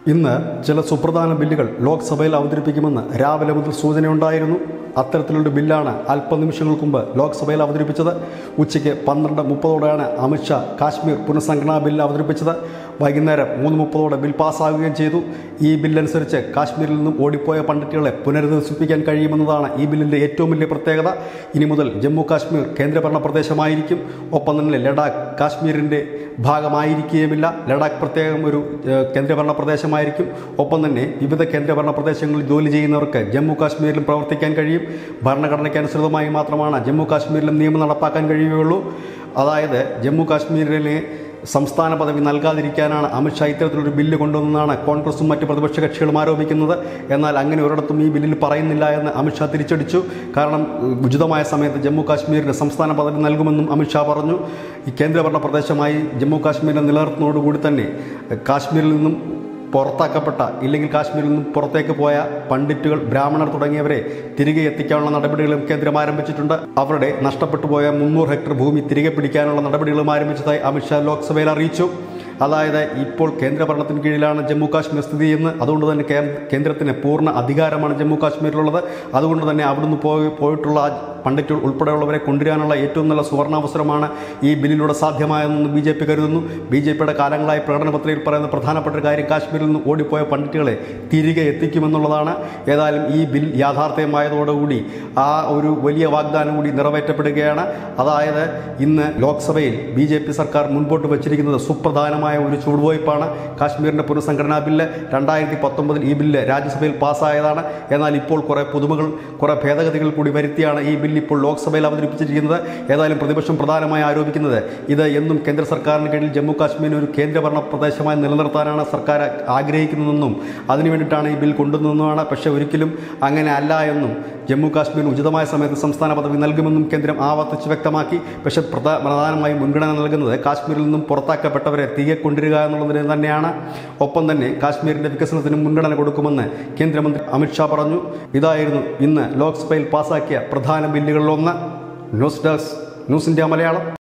ഇന്ന് ചില സുപ്രധാന ബില്ലുകൾ ലോക്സഭയിൽ അവതരിപ്പിക്കുമെന്ന് രാവിലെ മുതൽ സൂചനയുണ്ടായിരുന്നു അത്തരത്തിലുള്ള ബില്ലാണ് അല്പനിമിഷങ്ങൾക്ക് മുമ്പ് ലോക്സഭയിൽ അവതരിപ്പിച്ചത് ഉച്ചയ്ക്ക് പന്ത്രണ്ട് മുപ്പതോടെയാണ് അമിത്ഷാ കാശ്മീർ പുനഃസംഘടനാ ബില്ല് അവതരിപ്പിച്ചത് വൈകുന്നേരം മൂന്ന് മുപ്പതോടെ ബിൽ പാസ്സാകുകയും ചെയ്തു ഈ ബില്ലനുസരിച്ച് കാശ്മീരിൽ നിന്നും ഓടിപ്പോയ പണ്ഡിറ്റുകളെ പുനരധിവസിപ്പിക്കാൻ കഴിയുമെന്നതാണ് ഈ ബില്ലിൻ്റെ ഏറ്റവും വലിയ പ്രത്യേകത ഇനി മുതൽ ജമ്മു കാശ്മീർ കേന്ദ്രഭരണ പ്രദേശമായിരിക്കും ഒപ്പം തന്നെ ലഡാക്ക് കാശ്മീരിൻ്റെ ഭാഗമായിരിക്കുകയുമില്ല ലഡാക്ക് പ്രത്യേകം ഒരു ഏഹ്, കേന്ദ്രഭരണ പ്രദേശമായിരിക്കും ഒപ്പം തന്നെ വിവിധ കേന്ദ്രഭരണ പ്രദേശങ്ങളിൽ ജോലി ചെയ്യുന്നവർക്ക് ജമ്മു കാശ്മീരിലും പ്രവർത്തിക്കാൻ കഴിയും ഭരണഘടനയ്ക്ക് അനുസൃതമായി മാത്രമാണ് ജമ്മു കാശ്മീരിലും നിയമം നടപ്പാക്കാൻ കഴിയുകയുള്ളൂ അതായത് ജമ്മു കാശ്മീരിലെ സംസ്ഥാന പദവി നൽകാതിരിക്കാനാണ് അമിത്ഷാ ഇത്തരത്തിലൊരു ബില്ല് കൊണ്ടുവന്നതാണ് കോൺഗ്രസും മറ്റ് പ്രതിപക്ഷ കക്ഷികളും ആരോപിക്കുന്നത് എന്നാൽ അങ്ങനെ ഒരിടത്തും ഈ ബില്ലിൽ പറയുന്നില്ല എന്ന് അമിത്ഷാ തിരിച്ചടിച്ചു കാരണം ഉം, ഉചിതമായ സമയത്ത് ജമ്മു കാശ്മീരിന് സംസ്ഥാന പദവി നൽകുമെന്നും അമിത്ഷാ പറഞ്ഞു ഈ കേന്ദ്രഭരണ പ്രദേശമായി ജമ്മു കാശ്മീരിനെ നിലനിർത്തുന്നതോടുകൂടി തന്നെ എഹ്, കാശ്മീരിൽ നിന്നും പുറത്താക്കപ്പെട്ട ഇല്ലെങ്കിൽ കാശ്മീരിൽ നിന്നും പുറത്തേക്ക് പോയ പണ്ഡിറ്റുകൾ ബ്രാഹ്മണർ തുടങ്ങിയവരെ തിരികെ എത്തിക്കാനുള്ള നടപടികളും കേന്ദ്രം ആരംഭിച്ചിട്ടുണ്ട് അവരുടെ നഷ്ടപ്പെട്ടു പോയ മുന്നൂറ് ഹെക്ടർ ഭൂമി തിരികെ പിടിക്കാനുള്ള നടപടികളും ആരംഭിച്ചതായി അമിത്ഷാ ലോക്സഭയിൽ അറിയിച്ചു അതായത് ഇപ്പോൾ കേന്ദ്രഭരണത്തിന് കീഴിലാണ് ജമ്മു കാശ്മീർ സ്ഥിതി ചെയ്യുന്നത് അതുകൊണ്ട് തന്നെ കേ- കേന്ദ്രത്തിന് പൂർണ്ണ അധികാരമാണ് ജമ്മു കാശ്മീരിലുള്ളത് അതുകൊണ്ട് തന്നെ അവിടുന്ന് പോയി പോയിട്ടുള്ള ആ പണ്ഡിറ്റുകൾ ഉൾപ്പെടെയുള്ളവരെ കൊണ്ടുവരാനുള്ള ഏറ്റവും നല്ല സുവർണാവസരമാണ് ഈ ബില്ലിലൂടെ സാധ്യമായതെന്ന് ബി ജെ പി കരുതുന്നു ബി ജെ പിയുടെ കാലങ്ങളായി പ്രകടന പത്രികയിൽ പറയുന്ന പ്രധാനപ്പെട്ട ഒരു കാര്യം കാശ്മീരിൽ നിന്ന് ഓടിപ്പോയ പണ്ഡിറ്റുകളെ തിരികെ എത്തിക്കുമെന്നുള്ളതാണ് ഏതായാലും ഈ ബിൽ യാഥാർത്ഥ്യമായതോടുകൂടി ആ ഒരു വലിയ വാഗ്ദാനം കൂടി നിറവേറ്റപ്പെടുകയാണ് അതായത് ഇന്ന് ലോക്സഭയിൽ ബി ജെ പി സർക്കാർ മുൻപോട്ട് വച്ചിരിക്കുന്നത് സുപ്രധാനമായ ഒരു ചുവടുവയ്പ്പാണ് കാശ്മീരിൻ്റെ പുനഃസംഘടനാ ബില്ല് രണ്ടായിരത്തി പത്തൊമ്പതിൽ ഈ ബില്ല് രാജ്യസഭയിൽ പാസ്സായതാണ് എന്നാൽ ഇപ്പോൾ കുറേ പുതുമകൾ കുറേ ഭേദഗതികൾ കൂടി വരുത്തിയാണ് ഈ ബില്ല് ഇപ്പോൾ ലോക്സഭയിൽ അവതരിപ്പിച്ചിരിക്കുന്നത് ഏതായാലും പ്രതിപക്ഷം പ്രധാനമായി ആരോപിക്കുന്നത് ഇത് എന്നും കേന്ദ്ര സർക്കാരിന് കീഴിൽ ജമ്മു കാശ്മീരിനെ ഒരു കേന്ദ്രഭരണ പ്രദേശമായി നിലനിർത്താനാണ് സർക്കാർ ആഗ്രഹിക്കുന്നതെന്നും അതിനു വേണ്ടിയിട്ടാണ് ഈ ബിൽ കൊണ്ടുവന്നതെന്നുമാണ് പക്ഷേ ഒരിക്കലും അങ്ങനെ അല്ല എന്നും ജമ്മു കാശ്മീരിന് ഉചിതമായ സമയത്ത് സംസ്ഥാന പദവി നൽകുമെന്നും കേന്ദ്രം ആവർത്തിച്ച് വ്യക്തമാക്കി പക്ഷേ പ്രധാ പ്രധാനമായും മുൻഗണന നൽകുന്നത് കാശ്മീരിൽ നിന്നും പുറത്താക്കപ്പെട്ടവരെ തിരികെ കൊണ്ടുവരിക എന്നുള്ളതിന് തന്നെയാണ് ഒപ്പം തന്നെ കാശ്മീരിൻ്റെ വികസനത്തിന് മുൻഗണന കൊടുക്കുമെന്ന് കേന്ദ്രമന്ത്രി അമിത്ഷാ പറഞ്ഞു ഇതായിരുന്നു ഇന്ന് ലോക്സഭയിൽ പാസാക്കിയ പ്രധാന ബില്ലുകളിലൊന്ന് news desk news India Malayalam